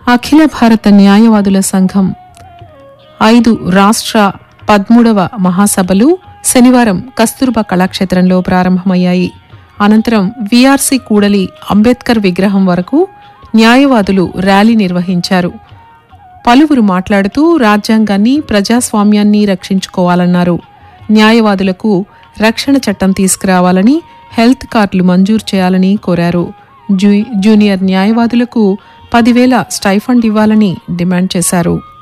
అఖిల భారత న్యాయవాదుల సంఘం ఐదు రాష్ట్ర పదమూడవ మహాసభలు శనివారం కస్తూర్బా కళాక్షేత్రంలో ప్రారంభమయ్యాయి అనంతరం వీఆర్సీ కూడలి అంబేద్కర్ విగ్రహం వరకు న్యాయవాదులు ర్యాలీ నిర్వహించారు పలువురు మాట్లాడుతూ రాజ్యాంగాన్ని ప్రజాస్వామ్యాన్ని రక్షించుకోవాలన్నారు న్యాయవాదులకు రక్షణ చట్టం తీసుకురావాలని హెల్త్ కార్డులు మంజూరు చేయాలని కోరారు జూ- జూనియర్ న్యాయవాదులకు పదివేల స్టైఫండ్ ఇవ్వాలని డిమాండ్ చేశారు